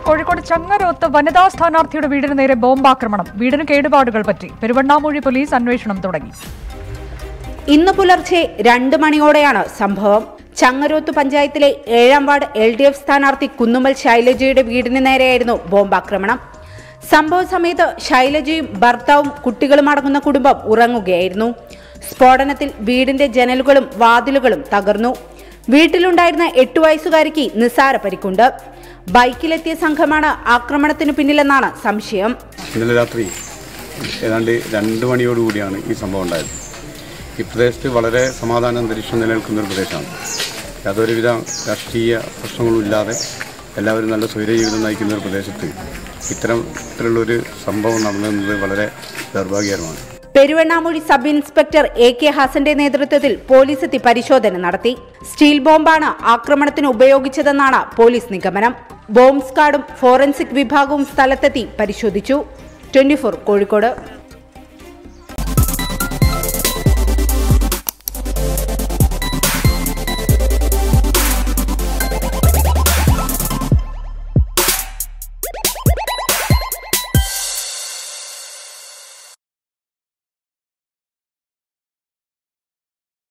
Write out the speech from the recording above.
കോഴിക്കോട് ചങ്ങരോത്ത് വനിതാ സ്ഥാനാർത്ഥിയുടെ വീടിന് നേരെ ബോംബാക്രമണം വീടിന് കേടുപാടുകൾ പറ്റി പെരുവണ്ണാമൂഴി പോലീസ് അന്വേഷണം തുടങ്ങി ഇന്ന് പുലർച്ചെ രണ്ട് മണിയോടെയാണ് സംഭവം ചങ്ങരോത്ത് പഞ്ചായത്തിലെ ഏഴാം വാർഡ് എൽ ഡി എഫ് സ്ഥാനാർത്ഥി കുന്നുമ്മൽ ശൈലജയുടെ വീടിന് നേരെയായിരുന്നു ബോംബാക്രമണം സംഭവ സമയത്ത് ശൈലജയും ഭർത്താവും കുട്ടികളും അടങ്ങുന്ന കുടുംബം ഉറങ്ങുകയായിരുന്നു സ്ഫോടനത്തിൽ വീടിന്റെ ജനലുകളും വാതിലുകളും തകർന്നു വീട്ടിലുണ്ടായിരുന്ന എട്ടു വയസ്സുകാരിക്ക് നിസ്സാര പരിക്കുണ്ട് ബൈക്കിലെത്തിയ സംഘമാണ് ആക്രമണത്തിന് പിന്നിലെന്നാണ് സംശയം ഇന്നലെ രാത്രി ഏതാണ്ട് രണ്ട് മണിയോടുകൂടിയാണ് ഈ സംഭവം ഉണ്ടായത് ഈ പ്രദേശത്ത് വളരെ സമാധാന അന്തരീക്ഷം നിലനിൽക്കുന്ന ഒരു പ്രദേശമാണ് യാതൊരുവിധ രാഷ്ട്രീയ പ്രശ്നങ്ങളും ഇല്ലാതെ എല്ലാവരും നല്ല സ്വൈരജീവിതം നയിക്കുന്ന ഒരു പ്രദേശത്ത് ഇത്തരം ഇത്തരമുള്ളൊരു സംഭവം നടന്നത് വളരെ ദൗർഭാഗ്യകരമാണ് Peruvannamuzhi sub inspector A K ഹസന്റെ നേതൃത്വത്തിൽ പോലീസ് എത്തി പരിശോധന നടത്തി സ്റ്റീൽ ബോംബാണ് ആക്രമണത്തിന് ഉപയോഗിച്ചതെന്നാണ് പോലീസ് നിഗമനം ബോംബ് സ്ക്വാഡും ഫോറൻസിക് വിഭാഗവും സ്ഥലത്തെത്തി പരിശോധിച്ചു ട്വന്റി കോഴിക്കോട്